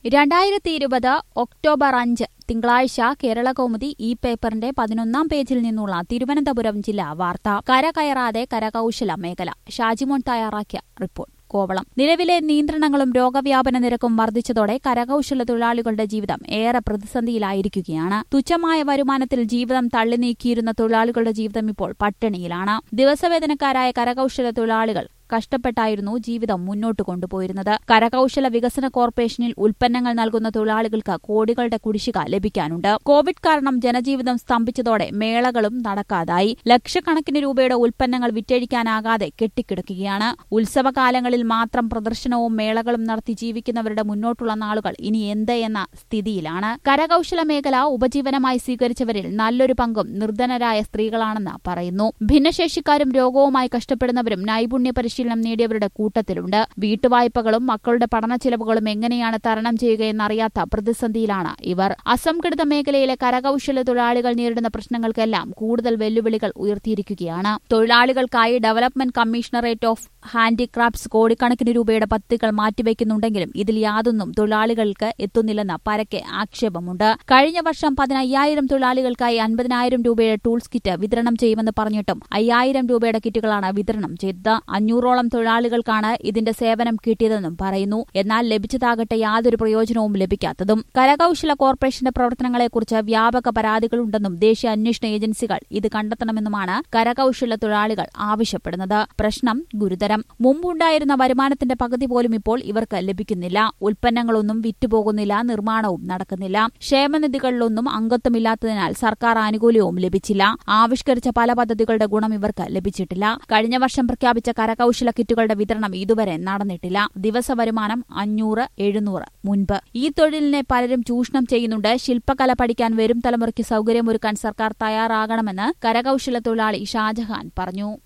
രണ്ടായിരത്തി ഇരുപത് ഒക്ടോബർ അഞ്ച് തിങ്കളാഴ്ച കേരള കൗമുദി ഈ പേപ്പറിന്റെ പതിനൊന്നാം പേജിൽ നിന്നുള്ള തിരുവനന്തപുരം ജില്ലാ വാർത്ത കരകയറാതെ കരകൌശല മേഖല ഷാജിമോൻ തയ്യാറാക്കിയ റിപ്പോർട്ട് കോവളം നിലവിലെ നിയന്ത്രണങ്ങളും രോഗവ്യാപന നിരക്കും വർദ്ധിച്ചതോടെ കരകൌശല തൊഴിലാളികളുടെ ജീവിതം ഏറെ പ്രതിസന്ധിയിലായിരിക്കുകയാണ് തുച്ഛമായ വരുമാനത്തിൽ ജീവിതം തള്ളി നീക്കിയിരുന്ന തൊഴിലാളികളുടെ ജീവിതം ഇപ്പോൾ പട്ടിണിയിലാണ് ദിവസവേതനക്കാരായ കരകൌശല തൊഴിലാളികൾ കഷ്ടപ്പെട്ടായിരുന്നു ജീവിതം മുന്നോട്ട് കൊണ്ടുപോയിരുന്നത് കരകൌശല വികസന കോർപ്പറേഷനിൽ ഉൽപ്പന്നങ്ങൾ നൽകുന്ന തൊഴിലാളികൾക്ക് കോടികളുടെ കുടിശ്ശിക ലഭിക്കാനുണ്ട് കോവിഡ് കാരണം ജനജീവിതം സ്തംഭിച്ചതോടെ മേളകളും നടക്കാതായി ലക്ഷക്കണക്കിന് രൂപയുടെ ഉൽപ്പന്നങ്ങൾ വിറ്റഴിക്കാനാകാതെ കെട്ടിക്കിടക്കുകയാണ് ഉത്സവകാലങ്ങളിൽ മാത്രം പ്രദർശനവും മേളകളും നടത്തി ജീവിക്കുന്നവരുടെ മുന്നോട്ടുള്ള നാളുകൾ ഇനി എന്ത് എന്ന സ്ഥിതിയിലാണ് കരകൌശല മേഖല ഉപജീവനമായി സ്വീകരിച്ചവരിൽ നല്ലൊരു പങ്കും നിർധനരായ സ്ത്രീകളാണെന്ന് പറയുന്നു ഭിന്നശേഷിക്കാരും രോഗവുമായി കഷ്ടപ്പെടുന്നവരും നൈപുണ്യ പരിശീലനം നേടിയവരുടെ കൂട്ടത്തിലുണ്ട് വീട്ടുവായ്പകളും മക്കളുടെ പഠന ചിലവുകളും എങ്ങനെയാണ് തരണം ചെയ്യുകയെന്നറിയാത്ത പ്രതിസന്ധിയിലാണ് ഇവർ അസംഘടിത മേഖലയിലെ കരകൌശല തൊഴിലാളികൾ നേരിടുന്ന പ്രശ്നങ്ങൾക്കെല്ലാം കൂടുതൽ വെല്ലുവിളികൾ ഉയർത്തിയിരിക്കുകയാണ് തൊഴിലാളികൾക്കായി ഡെവലപ്മെന്റ് കമ്മീഷണറേറ്റ് ഓഫ് ഹാൻഡിക്രാഫ്റ്റ്സ് കോടിക്കണക്കിന് രൂപയുടെ പദ്ധതികൾ മാറ്റിവെക്കുന്നുണ്ടെങ്കിലും ഇതിൽ യാതൊന്നും തൊഴിലാളികൾക്ക് എത്തുന്നില്ലെന്ന് പരക്കെ ആക്ഷേപമുണ്ട് കഴിഞ്ഞ വർഷം പതിനയ്യായിരം തൊഴിലാളികൾക്കായി അൻപതിനായിരം രൂപയുടെ ടൂൾസ് കിറ്റ് വിതരണം ചെയ്യുമെന്ന് പറഞ്ഞിട്ടും അയ്യായിരം രൂപയുടെ കിറ്റുകളാണ് വിതരണം ചെയ്തത് അഞ്ഞൂറോളം തൊഴിലാളികൾക്കാണ് ഇതിന്റെ സേവനം കിട്ടിയതെന്നും പറയുന്നു എന്നാൽ ലഭിച്ചതാകട്ടെ യാതൊരു പ്രയോജനവും ലഭിക്കാത്തതും കരകൌശല കോർപ്പറേഷന്റെ പ്രവർത്തനങ്ങളെക്കുറിച്ച് വ്യാപക പരാതികളുണ്ടെന്നും ദേശീയ അന്വേഷണ ഏജൻസികൾ ഇത് കണ്ടെത്തണമെന്നുമാണ് കരകൌശല തൊഴിലാളികൾ ആവശ്യപ്പെടുന്നത് പ്രശ്നം ഗുരുതരം മുമ്പുണ്ടായിരുന്ന വരുമാനത്തിന്റെ പകുതി പോലും ഇപ്പോൾ ഇവർക്ക് ലഭിക്കുന്നില്ല ഉൽപ്പന്നങ്ങളൊന്നും വിറ്റുപോകുന്നില്ല നിർമ്മാണവും നടക്കുന്നില്ല ക്ഷേമനിധികളിലൊന്നും അംഗത്വമില്ലാത്തതിനാൽ സർക്കാർ ആനുകൂല്യവും ലഭിച്ചില്ല ആവിഷ്കരിച്ച പല പദ്ധതികളുടെ ഗുണം ഇവർക്ക് ലഭിച്ചിട്ടില്ല കഴിഞ്ഞ വർഷം പ്രഖ്യാപിച്ച കരകൌശല കിറ്റുകളുടെ വിതരണം ഇതുവരെ നടന്നിട്ടില്ല ദിവസ വരുമാനം അഞ്ഞൂറ് എഴുന്നൂറ് മുൻപ് ഈ തൊഴിലിനെ പലരും ചൂഷണം ചെയ്യുന്നുണ്ട് ശില്പകല പഠിക്കാൻ വരും തലമുറയ്ക്ക് സൌകര്യമൊരുക്കാൻ സർക്കാർ തയ്യാറാകണമെന്ന് കരകൌശല തൊഴിലാളി ഷാജഹാൻ പറഞ്ഞു